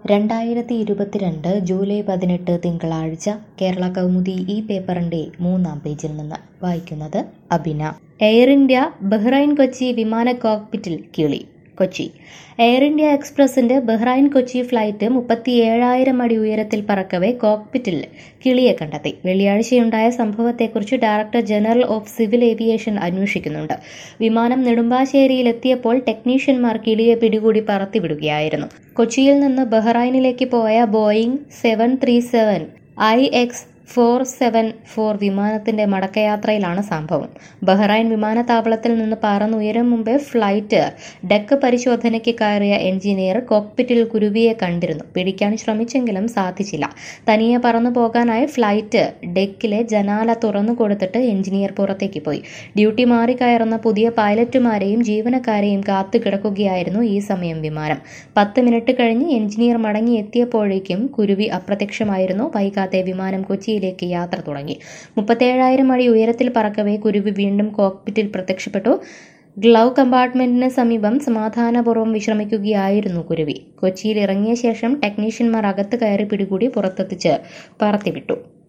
രണ്ടായിരത്തി ഇരുപത്തിരണ്ട് ജൂലൈ പതിനെട്ട് തിങ്കളാഴ്ച കേരള കൗമുദി ഈ പേപ്പറിന്റെ മൂന്നാം പേജിൽ നിന്ന് വായിക്കുന്നത് Abina air India Bahrain Kochi വിമാന കോക്പിറ്റിൽ കിളി കൊച്ചി എയർ ഇന്ത്യ എക്സ്പ്രസിന്റെ ബഹ്റൈൻ കൊച്ചി ഫ്ലൈറ്റ് മുപ്പത്തിയേഴായിരം അടി ഉയരത്തിൽ പറക്കവെ കോക്പിറ്റിൽ കിളിയെ കണ്ടെത്തി വെള്ളിയാഴ്ചയുണ്ടായ സംഭവത്തെക്കുറിച്ച് director general of civil aviation അന്വേഷിക്കുന്നുണ്ട് വിമാനം നെടുമ്പാശ്ശേരിയിലെത്തിയപ്പോൾ ടെക്നീഷ്യന്മാർ കിളിയെ പിടികൂടി പറത്തിവിടുകയായിരുന്നു കൊച്ചിയിൽ നിന്ന് ബഹ്റൈനിലേക്ക് പോയ Boeing seven three seven I X four seven four വിമാനത്തിന്റെ മടക്കയാത്രയിലാണ് സംഭവം ബഹ്റൈൻ വിമാനത്താവളത്തിൽ നിന്ന് പറന്നുയരും മുമ്പേ ഫ്ലൈറ്റ് ഡെക്ക് പരിശോധനയ്ക്ക് കയറിയ എഞ്ചിനീയർ കോക്പിറ്റിൽ കുരുവിയെ കണ്ടിരുന്നു പിടിക്കാൻ ശ്രമിച്ചെങ്കിലും സാധിച്ചില്ല തനിയെ പറന്നു പോകാനായി ഫ്ലൈറ്റ് ഡെക്കിലെ ജനാല തുറന്നു കൊടുത്തിട്ട് എഞ്ചിനീയർ പുറത്തേക്ക് പോയി ഡ്യൂട്ടി മാറി കയറുന്ന പുതിയ പൈലറ്റുമാരെയും ജീവനക്കാരെയും കാത്തു കിടക്കുകയായിരുന്നു ഈ സമയം വിമാനം പത്ത് മിനിറ്റ് കഴിഞ്ഞ് എഞ്ചിനീയർ മടങ്ങിയെത്തിയപ്പോഴേക്കും കുരുവി അപ്രത്യക്ഷമായിരുന്നു വൈകാതെ വിമാനം കൊച്ചിയിലേക്ക് യാത്ര തുടങ്ങി മുപ്പത്തേഴായിരം അടി ഉയരത്തിൽ പറക്കവേ കുരുവി വീണ്ടും കോക്പിറ്റിൽ പ്രത്യക്ഷപ്പെട്ടു ഗ്ലൗ കമ്പാർട്ട്മെന്റിന് സമീപം സമാധാനപൂർവ്വം വിശ്രമിക്കുകയായിരുന്നു കുരുവി കൊച്ചിയിൽ ഇറങ്ങിയ ശേഷം ടെക്നീഷ്യന്മാർ അകത്ത് കയറി പിടികൂടി പുറത്തെത്തിച്ച് പറത്തിവിട്ടു